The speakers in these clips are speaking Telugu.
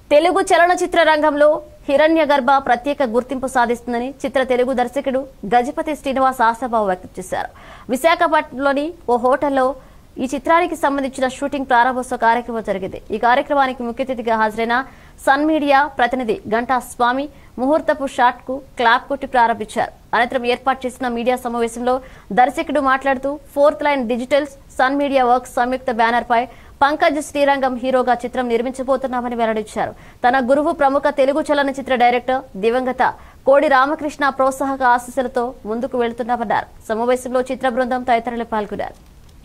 తెలుగు చలనచిత్ర రంగంలో హిరణ్య గర్భ ప్రత్యేక గుర్తింపు సాధిస్తుందని చిత్ర తెలుగు దర్శకుడు గజపతి శ్రీనివాస్ ఆశాభావం వ్యక్తం చేశారు విశాఖపట్నంలోని ఓ హోటల్లో ఈ చిత్రానికి సంబంధించిన షూటింగ్ ప్రారంభోత్సవ కార్యక్రమం జరిగింది ఈ కార్యక్రమానికి ముఖ్య అతిథిగా హాజరైన సన్ మీడియా ప్రతినిధి గంటా స్వామి ముహూర్తపు షాట్ కు క్లాప్ కొట్టి ప్రారంభించారు అనంతరం ఏర్పాటు చేసిన మీడియా సమావేశంలో దర్శకుడు మాట్లాడుతూ fourth line digitals Sun media works సంయుక్త బ్యానర్ పై పంకజ్ శ్రీరంగం హీరోగా చిత్రం నిర్మించబోతున్నామని వెల్లడించారు తన గురువు ప్రముఖ తెలుగు చలనచిత్ర డైరెక్టర్ దివంగత కోడి రామకృష్ణ ప్రోత్సాహక ఆశీస్సులతో ముందుకు వెళుతున్నామన్నారు సమావేశంలో చిత్ర బృందం తదితరులు పాల్గొన్నారు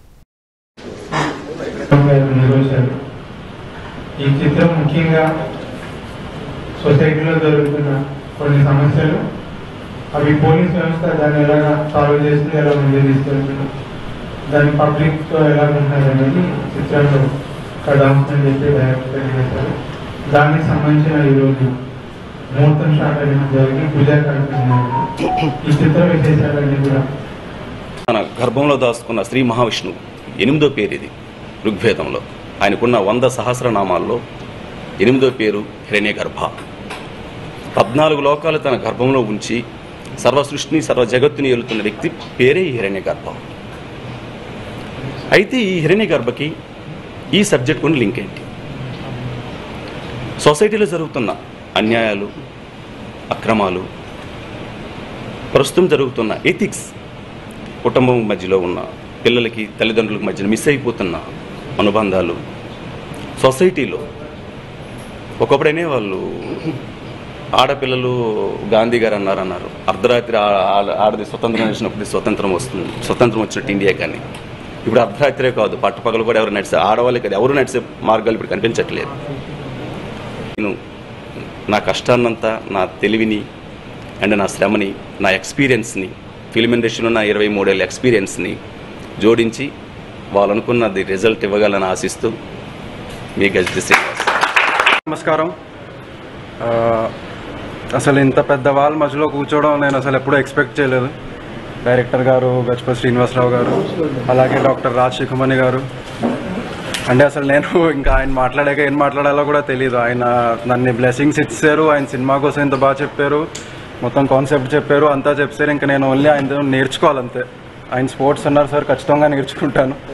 గారు నిర్వహించారు ఈ చిత్రం ముఖ్యంగా సొసైటీలో జరుగుతున్న కొన్ని సమస్యలు అవి పోలీస్ వ్యవస్థ దాన్ని ఎలాగా సాల్వ్ చేస్తుంది ఎలా ముందుకు తీసుకెళ్తుంది దాని పబ్లిక్ తో ఎలా ఉంటుంది అనేది చిత్రంలో కథాంశం చెప్పి డైరెక్ట్ తెలియజేశారు దానికి సంబంధించిన ఈరోజు ముహూర్తం షాట్ అనేది జరిగి పూజ కార్యక్రమం ఈ చిత్ర విశేషాలన్నీ కూడా తన గర్భంలో దాచుకున్న శ్రీ మహావిష్ణువు ఎనిమిదో పేరు ఇది ఋగ్వేదంలో ఆయనకున్న వంద సహస్రనామాల్లో ఎనిమిదో పేరు హిరణ్య గర్భ పద్నాలుగు లోకాలు తన గర్భంలో ఉంచి సర్వ సృష్టిని సర్వ జగత్తుని ఏలుతున్న వ్యక్తి పేరే ఈ హిరణ్య గర్భ అయితే ఈ హిరణ్య గర్భకి ఈ సబ్జెక్ట్ కొన్ని లింక్ ఏంటి సొసైటీలో జరుగుతున్న అన్యాయాలు అక్రమాలు ప్రస్తుతం జరుగుతున్న ఎథిక్స్ కుటుంబం మధ్యలో ఉన్న పిల్లలకి తల్లిదండ్రులకు మధ్యన మిస్ అయిపోతున్న అనుబంధాలు సొసైటీలో ఒకప్పుడైనా వాళ్ళు ఆడపిల్లలు గాంధీ గారు అన్నారు అన్నారు అర్ధరాత్రి ఆ- ఆ- ఆడది స్వతంత్రం వచ్చినప్పుడు స్వతంత్రం వస్తుంది స్వతంత్రం వచ్చినట్టు ఇండియా కానీ ఇప్పుడు అర్ధరాత్రే కాదు పట్టపగలు కూడా ఎవరు నడిచే ఆడవాళ్ళకి అది ఎవరు నడిచే మార్గాలు ఇప్పుడు కనిపించట్లేదు నేను నా కష్టాన్నంతా నా తెలివిని అండ్ నా శ్రమని నా ఎక్స్పీరియన్స్ని ఫిల్మ్ ఇండస్ట్రీలో నా ఇరవై మూడేళ్ళ ఎక్స్పీరియన్స్ని జోడించి వాళ్ళు అనుకున్నది రిజల్ట్ ఇవ్వగలని ఆశిస్తూ మీ గజతి శ్రీనివాస్ నమస్కారం ఆ, అసలు ఇంత పెద్ద వాళ్ళ మధ్యలో కూర్చోవడం నేను అసలు ఎప్పుడూ ఎక్స్పెక్ట్ చేయలేదు డైరెక్టర్ గారు గజపతి శ్రీనివాసరావు గారు అలాగే డాక్టర్ రాజ్ శిఖమణి గారు అంటే అసలు నేను ఇంకా ఆయన మాట్లాడాక ఏం మాట్లాడాలో కూడా తెలియదు ఆయన నన్ను బ్లెస్సింగ్స్ ఇచ్చారు ఆయన సినిమా కోసం ఇంత బాగా చెప్పారు మొత్తం కాన్సెప్ట్ చెప్పారు అంతా చెప్పారు ఇంకా నేను ఓన్లీ ఆయన నేర్చుకోవాలంతే ఆయన స్పోర్ట్స్ అన్నారు సార్ ఖచ్చితంగా నేర్చుకుంటాను